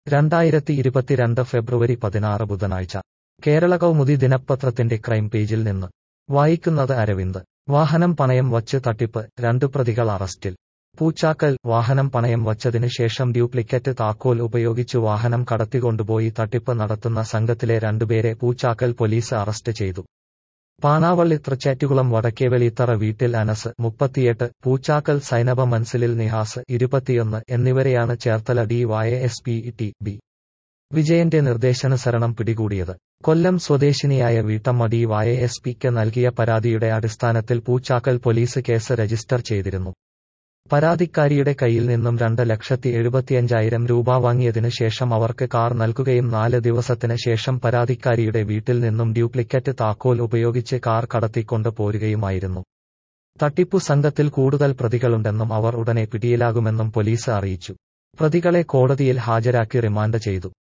രണ്ടായിരത്തി ഇരുപത്തിരണ്ട് ഫെബ്രുവരി പതിനാറ് ബുധനാഴ്ച കേരള കൗമുദി ദിനപത്രത്തിന്റെ ക്രൈം പേജിൽ നിന്ന് വായിക്കുന്നത് അരവിന്ദ് വാഹനം പണയം വച്ച് തട്ടിപ്പ് രണ്ടു പ്രതികൾ അറസ്റ്റിൽ പൂച്ചാക്കൽ വാഹനം പണയം വച്ചതിന് ശേഷം ഡ്യൂപ്ലിക്കേറ്റ് താക്കോൽ ഉപയോഗിച്ചു വാഹനം കടത്തിക്കൊണ്ടുപോയി തട്ടിപ്പ് നടത്തുന്ന സംഘത്തിലെ രണ്ടുപേരെ പൂച്ചാക്കൽ പോലീസ് അറസ്റ്റ് ചെയ്തു പാണാവള്ളി തൃച്ചാറ്റുകുളം വടക്കേവെളിത്തറ വീട്ടിൽ അനസ് മുപ്പത്തിയെട്ട് പൂച്ചാക്കൽ സൈനബ മൻസിലിൽ നിഹാസ് ഇരുപത്തിയൊന്ന് എന്നിവരെയാണ് Cherthala D Y S P T B വിജയന്റെ നിർദ്ദേശാനുസരണം പിടികൂടിയത് കൊല്ലം സ്വദേശിനിയായ വീട്ടമ്മ ഡി വായ എസ് പിക്ക് നൽകിയ പരാതിയുടെ അടിസ്ഥാനത്തിൽ പൂച്ചാക്കൽ പോലീസ് കേസ് രജിസ്റ്റർ ചെയ്തിരുന്നു പരാതിക്കാരിയുടെ കയ്യിൽ നിന്നും രണ്ട് ലക്ഷത്തി എഴുപത്തിയഞ്ചായിരം രൂപ വാങ്ങിയതിനു ശേഷം അവർക്ക് കാർ നൽകുകയും നാല് ദിവസത്തിന് ശേഷം പരാതിക്കാരിയുടെ വീട്ടിൽ നിന്നും ഡ്യൂപ്ലിക്കേറ്റ് താക്കോൽ ഉപയോഗിച്ച് കാർ കടത്തിക്കൊണ്ട് പോരുകയുമായിരുന്നു തട്ടിപ്പു സംഘത്തിൽ കൂടുതൽ പ്രതികളുണ്ടെന്നും അവർ ഉടനെ പിടിയിലാകുമെന്നും പോലീസ് അറിയിച്ചു പ്രതികളെ കോടതിയിൽ ഹാജരാക്കി റിമാൻഡ് ചെയ്തു